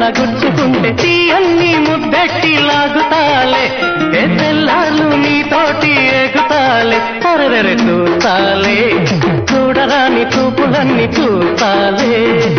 గుచ్చుకుంటే తీయన్ని ముద్దెట్టి లాగుతాలే ఏ తెల్లాలు నీతోటి ఎగుతాలే అరరెరె చూస్తాలే చూడరాని చూపులన్నీ చూస్తాలే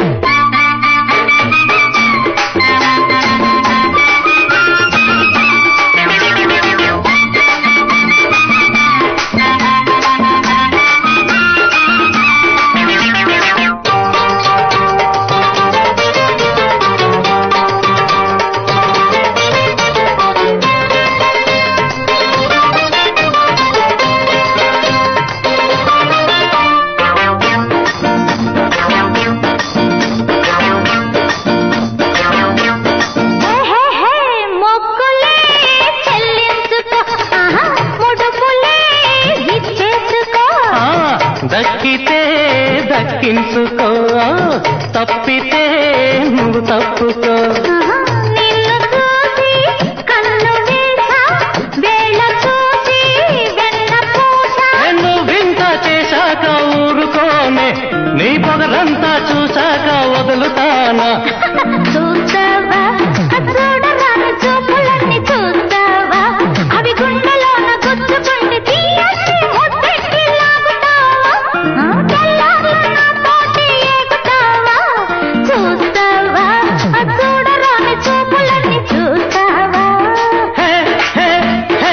హే హే మొక్కులే చెల్లించుకో ఆహా, ముడుపులే ఇచ్చేసుకో ఆ, దక్కితే దక్కించుకో తప్పితే నువ్వు తప్పుకో ఆహా, నిన్ను చూసి కన్ను వేసా వేళ చూసి వెన్న పూసా నేను వింత చేశాక ఊరుకోనే నీ పొగరంతా చూశాక వదులుతానా చూస్తావా చూడరాని చూపులన్నీ చూస్తావా అవి గుండెలోన గుచ్చుకుంటే తీయని ముద్దెట్టి లాగుతావా ఆ, తెల్లార్లు నాతోటి ఏగుతావా చూస్తావా చూడరాని చూపులన్నీ చూస్తావా హే హే హే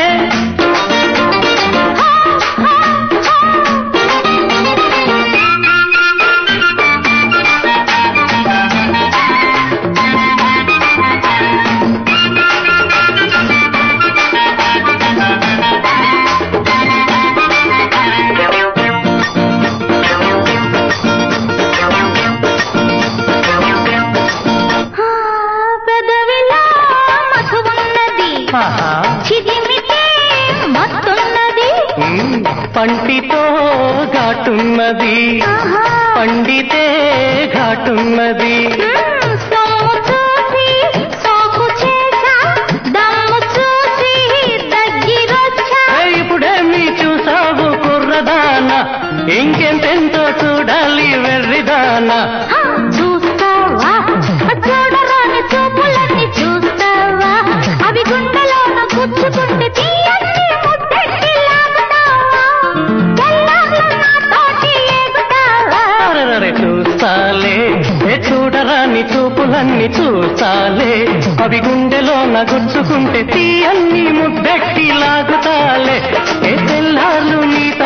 ఆ, పెదవిలో మధు ఉన్నది ఆహా. చిదిమితే మత్తున్నది ఉమ్, పంటితో ఘాటున్నది ఆహా. పండితే ఘాటున్నది మ్మ్, సొమ్ము చూసి సోకు చేసా దమ్ము చూసి దగ్గిరొచ్చా ఏ, ఇప్పుడేమి చూసావు కుర్రదానా ఇంకెంతెంతో చూడాలి వెర్రిదానా హా, చూస్తావా చూడరాని చూపులన్నీ చూస్తావా అవి గుండెలోన గుచ్చుకుంటే తీయని ముద్దెట్టి లాగుతావా తెల్లార్లు నాతోటి ఏగుతావా అరెరెరె చూస్తాలే ఏ చూడరాని చూపులన్నీ చూస్తాలే అవి గుండెలో నగుచ్చుకుంటే తీయన్ని ముద్దెట్టి లాగుతాలే ఏ తెల్లార్లు నీ